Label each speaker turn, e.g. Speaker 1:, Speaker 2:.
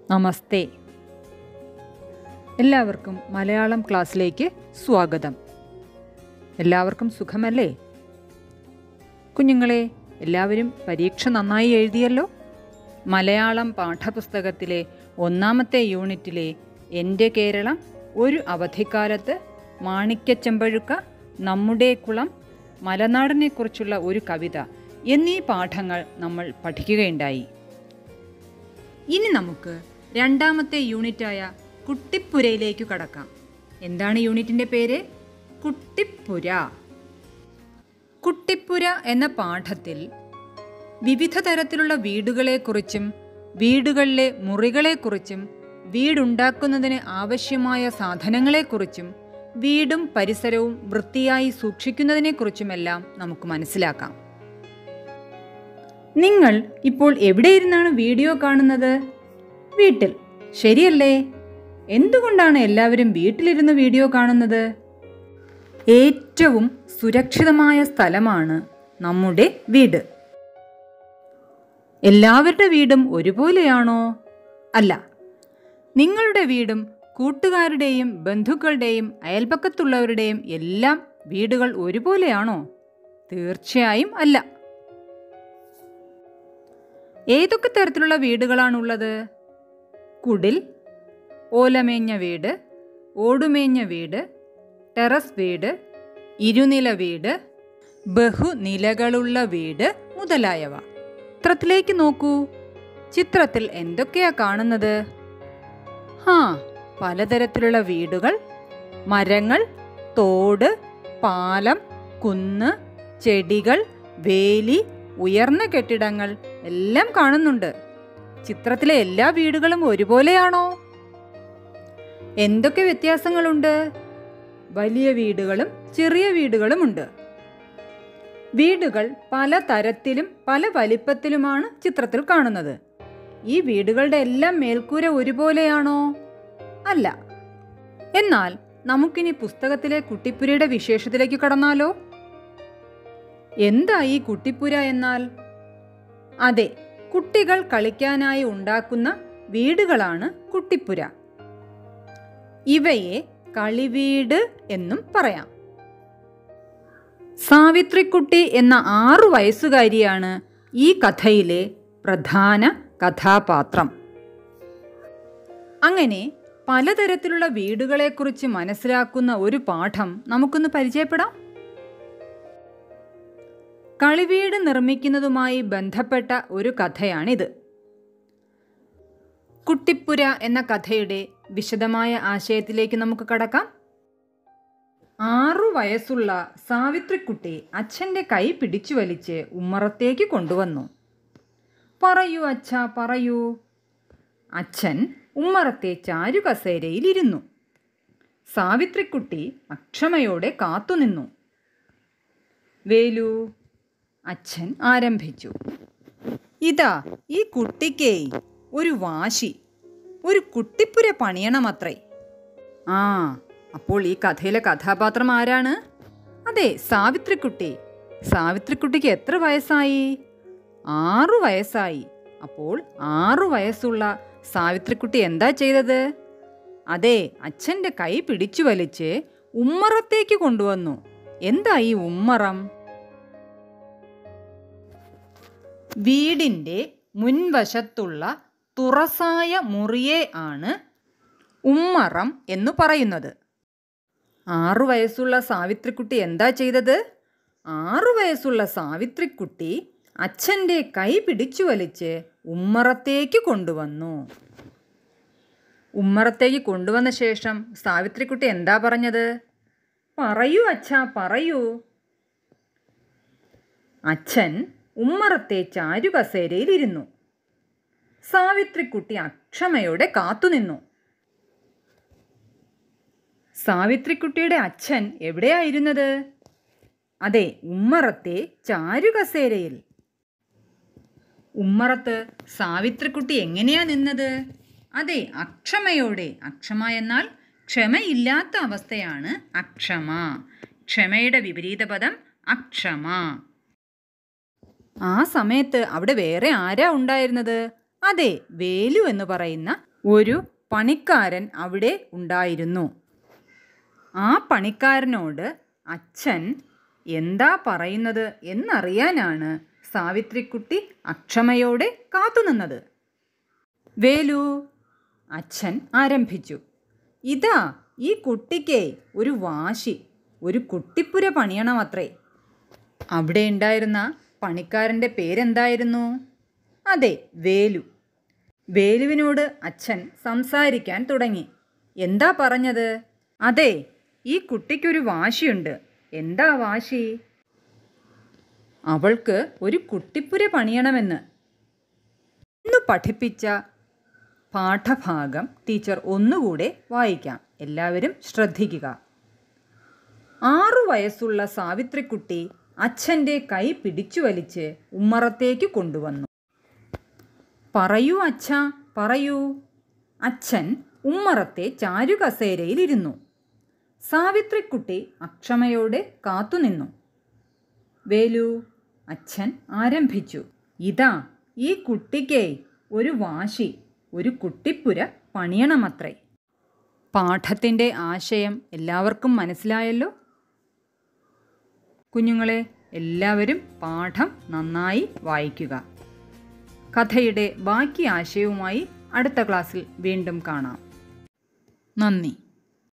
Speaker 1: നമസ്തേ എല്ലാവർക്കും മലയാളം ക്ലാസ്സിലേക്ക് സ്വാഗതം എല്ലാവർക്കും സുഖമല്ലേ കുഞ്ഞുങ്ങളെ എല്ലാവരും പരീക്ഷ നന്നായി എഴുതിയല്ലോ മലയാളം പാഠപുസ്തകത്തിലെ ഒന്നാമത്തെ യൂണിറ്റിലെ എൻ്റെ കേരളം ഒരു അവധിക്കാലത്ത് മാണിക്യച്ചെമ്പഴുക്ക നമ്മുടെ കുളം മലനാടിനെക്കുറിച്ചുള്ള ഒരു കവിത എന്നീ പാഠങ്ങൾ നമ്മൾ പഠിക്കുകയുണ്ടായി ഇനി നമുക്ക് രണ്ടാമത്തെ യൂണിറ്റായ കുട്ടിപ്പുരയിലേക്ക് കടക്കാം എന്താണ് യൂണിറ്റിൻ്റെ പേര് കുട്ടിപ്പുര കുട്ടിപ്പുര എന്ന പാഠത്തിൽ വിവിധ തരത്തിലുള്ള വീടുകളെക്കുറിച്ചും വീടുകളിലെ മുറികളെക്കുറിച്ചും വീടുണ്ടാക്കുന്നതിന് ആവശ്യമായ സാധനങ്ങളെക്കുറിച്ചും വീടും പരിസരവും വൃത്തിയായി സൂക്ഷിക്കുന്നതിനെക്കുറിച്ചുമെല്ലാം നമുക്ക് മനസ്സിലാക്കാം നിങ്ങൾ ഇപ്പോൾ എവിടെ ഇരുന്നാണ് വീഡിയോ കാണുന്നത് വീട്ടിൽ ശരിയല്ലേ എന്തുകൊണ്ടാണ് എല്ലാവരും വീട്ടിലിരുന്ന് വീഡിയോ കാണുന്നത് ഏറ്റവും സുരക്ഷിതമായ സ്ഥലമാണ് നമ്മുടെ വീട് എല്ലാവരുടെ വീടും ഒരുപോലെയാണോ അല്ല നിങ്ങളുടെ വീടും കൂട്ടുകാരുടെയും ബന്ധുക്കളുടെയും അയൽപക്കത്തുള്ളവരുടെയും എല്ലാം വീടുകൾ ഒരുപോലെയാണോ തീർച്ചയായും അല്ല ഏതൊക്കെ തരത്തിലുള്ള വീടുകളാണുള്ളത് കുടിൽ ഓലമേഞ്ഞ വീട് ഓടുമേഞ്ഞ വീട് ടെറസ് വീട് ഇരുനില വീട് ബഹുനിലകളുള്ള വീട് മുതലായവ ചിത്രത്തിലേക്ക് നോക്കൂ ചിത്രത്തിൽ എന്തൊക്കെയാ കാണുന്നത് ഹാ പലതരത്തിലുള്ള വീടുകൾ മരങ്ങൾ തോട് പാലം കുന്ന് ചെടികൾ വേലി ഉയർന്ന കെട്ടിടങ്ങൾ എല്ലാം കാണുന്നുണ്ട് ചിത്രത്തിലെ എല്ലാ വീടുകളും ഒരുപോലെയാണോ എന്തൊക്കെ വ്യത്യാസങ്ങളുണ്ട് വലിയ വീടുകളും ചെറിയ വീടുകളുമുണ്ട് വീടുകൾ പല തരത്തിലും പല വലിപ്പത്തിലുമാണ് ചിത്രത്തിൽ കാണുന്നത് ഈ വീടുകളുടെ എല്ലാം മേൽക്കൂര ഒരുപോലെയാണോ അല്ല എന്നാൽ നമുക്കിനി പുസ്തകത്തിലെ കുട്ടിപ്പുരയുടെ വിശേഷത്തിലേക്ക് കടന്നാലോ എന്താ ഈ കുട്ടിപ്പുര എന്നാൽ അതെ കുട്ടികൾ കളിക്കാനായി ഉണ്ടാക്കുന്ന വീടുകളാണ് കുട്ടിപ്പുര ഇവയെ കളിവീട് എന്നും പറയാം സാവിത്രിക്കുട്ടി എന്ന ആറു വയസ്സുകാരിയാണ് ഈ കഥയിലെ പ്രധാന കഥാപാത്രം അങ്ങനെ പലതരത്തിലുള്ള വീടുകളെക്കുറിച്ച് മനസ്സിലാക്കുന്ന ഒരു പാഠം നമുക്കൊന്ന് പരിചയപ്പെടാം കളിവീട് നിർമ്മിക്കുന്നതുമായി ബന്ധപ്പെട്ട ഒരു കഥയാണിത് കുട്ടിപ്പുര എന്ന കഥയുടെ വിശദമായ ആശയത്തിലേക്ക് നമുക്ക് കടക്കാം ആറു വയസ്സുള്ള സാവിത്രിക്കുട്ടി അച്ഛൻ്റെ കൈ പിടിച്ചു വലിച്ച് ഉമ്മറത്തേക്ക് കൊണ്ടുവന്നു പറയൂ അച്ഛ പറയൂ അച്ഛൻ ഉമ്മറത്തെ ചാരുകസേരയിൽ ഇരുന്നു സാവിത്രിക്കുട്ടി അക്ഷമയോടെ കാത്തുനിന്നു വേലു അച്ഛൻ ആരംഭിച്ചു ഇതാ ഈ കുട്ടിക്കേ ഒരു വാശി ഒരു കുട്ടിപ്പുര പണിയണമത്രേ ആ അപ്പോൾ ഈ കഥയിലെ കഥാപാത്രം ആരാണ് അതെ സാവിത്രിക്കുട്ടി സാവിത്രിക്കുട്ടിക്ക് എത്ര വയസ്സായി ആറു വയസ്സായി അപ്പോൾ ആറു വയസ്സുള്ള സാവിത്രിക്കുട്ടി എന്താ ചെയ്തത് അതെ അച്ഛൻ്റെ കൈ പിടിച്ചു വലിച്ച് ഉമ്മറത്തേക്ക് കൊണ്ടുവന്നു എന്താ ഈ ഉമ്മറം വീടിൻ്റെ മുൻവശത്തുള്ള തുറസായ മുറിയെ ആണ് ഉമ്മറം എന്ന് പറയുന്നത് ആറു വയസ്സുള്ള സാവിത്രിക്കുട്ടി എന്താ ചെയ്തത് ആറു വയസ്സുള്ള സാവിത്രിക്കുട്ടി അച്ഛൻ്റെ കൈ പിടിച്ചു വലിച്ച് ഉമ്മറത്തേക്ക് കൊണ്ടുവന്നു ഉമ്മറത്തേക്ക് കൊണ്ടുവന്ന ശേഷം സാവിത്രിക്കുട്ടി എന്താ പറഞ്ഞത് പറയൂ അച്ഛാ പറയൂ അച്ഛൻ ഉമ്മറത്തെ ചാരുകസേരയിലിരുന്നു സാവിത്രിക്കുട്ടി അക്ഷമയോടെ കാത്തുനിന്നു സാവിത്രിക്കുട്ടിയുടെ അച്ഛൻ എവിടെയായിരുന്നത് അതെ ഉമ്മറത്തെ ചാരുകസേരയിൽ ഉമ്മറത്ത് സാവിത്രിക്കുട്ടി എങ്ങനെയാ നിന്നത് അതെ അക്ഷമയോടെ അക്ഷമ എന്നാൽ ക്ഷമയില്ലാത്ത അവസ്ഥയാണ് അക്ഷമ ക്ഷമയുടെ വിപരീത പദം അക്ഷമ ആ സമയത്ത് അവിടെ വേറെ ആരാ ഉണ്ടായിരുന്നത് അതെ വേലു എന്ന് പറയുന്ന ഒരു പണിക്കാരൻ അവിടെ ഉണ്ടായിരുന്നു ആ പണിക്കാരനോട് അച്ഛൻ എന്താ പറയുന്നത് എന്നറിയാനാണ് സാവിത്രിക്കുട്ടി അക്ഷമയോടെ കാത്തുനിന്നത് വേലു അച്ഛൻ ആരംഭിച്ചു ഇതാ ഈ കുട്ടിക്ക് ഒരു വാശി ഒരു കുട്ടിപ്പുര പണിയണമത്രേ അവിടെ ഉണ്ടായിരുന്ന പണിക്കാരൻ്റെ പേരെന്തായിരുന്നു അതെ വേലു വേലുവിനോട് അച്ഛൻ സംസാരിക്കാൻ തുടങ്ങി എന്താ പറഞ്ഞത് അതെ ഈ കുട്ടിക്കൊരു വാശിയുണ്ട് എന്താ വാശി അവൾക്ക് ഒരു കുട്ടിപ്പുര പണിയണമെന്ന് ഇന്ന് പഠിപ്പിച്ച പാഠഭാഗം ടീച്ചർ ഒന്നുകൂടെ വായിക്കാം എല്ലാവരും ശ്രദ്ധിക്കുക ആറു വയസ്സുള്ള സാവിത്രിക്കുട്ടി അച്ഛൻ്റെ കൈ പിടിച്ചു വലിച്ച് ഉമ്മറത്തേക്ക് കൊണ്ടുവന്നു പറയൂ അച്ഛ പറയൂ അച്ഛൻ ഉമ്മറത്തെ ചാരുകസേരയിലിരുന്നു സാവിത്രിക്കുട്ടി അക്ഷമയോടെ കാത്തുനിന്നു വേലു അച്ഛൻ ആരംഭിച്ചു ഇതാ ഈ കുട്ടിക്ക് ഒരു വാശി ഒരു കുട്ടിപ്പുര പണിയണമത്രേ പാഠത്തിൻ്റെ ആശയം എല്ലാവർക്കും മനസ്സിലായല്ലോ കുഞ്ഞുങ്ങളെ എല്ലാവരും പാഠം നന്നായി വായിക്കുക കഥയുടെ ബാക്കി ആശയവുമായി അടുത്ത ക്ലാസ്സിൽ വീണ്ടും കാണാം നന്ദി